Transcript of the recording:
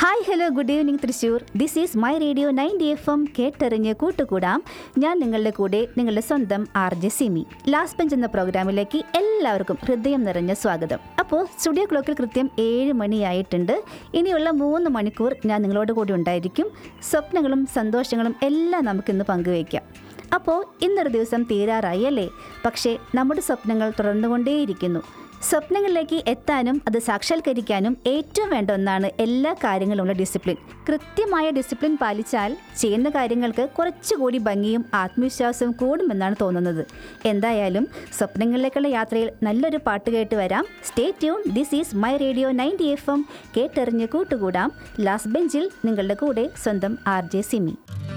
hi hello good evening Thrissur this is my radio ninety F M കേട്ടറിഞ്ഞ് കൂട്ടുകൂടാം ഞാൻ നിങ്ങളുടെ കൂടെ നിങ്ങളുടെ സ്വന്തം R J Simi last bench എന്ന പ്രോഗ്രാമിലേക്ക് എല്ലാവർക്കും ഹൃദയം നിറഞ്ഞ സ്വാഗതം അപ്പോൾ സ്റ്റുഡിയോ ക്ലോക്കിൽ കൃത്യം ഏഴ് മണിയായിട്ടുണ്ട് ഇനിയുള്ള മൂന്ന് മണിക്കൂർ ഞാൻ നിങ്ങളോട് കൂടി ഉണ്ടായിരിക്കും സ്വപ്നങ്ങളും സന്തോഷങ്ങളും എല്ലാം നമുക്കിന്ന് പങ്കുവയ്ക്കാം അപ്പോൾ ഇന്നൊരു ദിവസം തീരാറായി അല്ലേ പക്ഷേ നമ്മുടെ സ്വപ്നങ്ങൾ തുടർന്നുകൊണ്ടേയിരിക്കുന്നു സ്വപ്നങ്ങളിലേക്ക് എത്താനും അത് സാക്ഷാത്കരിക്കാനും ഏറ്റവും വേണ്ട ഒന്നാണ് എല്ലാ കാര്യങ്ങളുമുള്ള ഡിസിപ്ലിൻ കൃത്യമായ ഡിസിപ്ലിൻ പാലിച്ചാൽ ചെയ്യുന്ന കാര്യങ്ങൾക്ക് കുറച്ചുകൂടി ഭംഗിയും ആത്മവിശ്വാസവും കൂടുമെന്നാണ് തോന്നുന്നത് എന്തായാലും സ്വപ്നങ്ങളിലേക്കുള്ള യാത്രയിൽ നല്ലൊരു പാട്ട് കേട്ട് വരാം stay tune this is my radio ninety F M കേട്ടെറിഞ്ഞ് കൂട്ടുകൂടാം ലാസ്റ്റ് ബെഞ്ചിൽ നിങ്ങളുടെ കൂടെ സ്വന്തം ആർ ജെ സിമി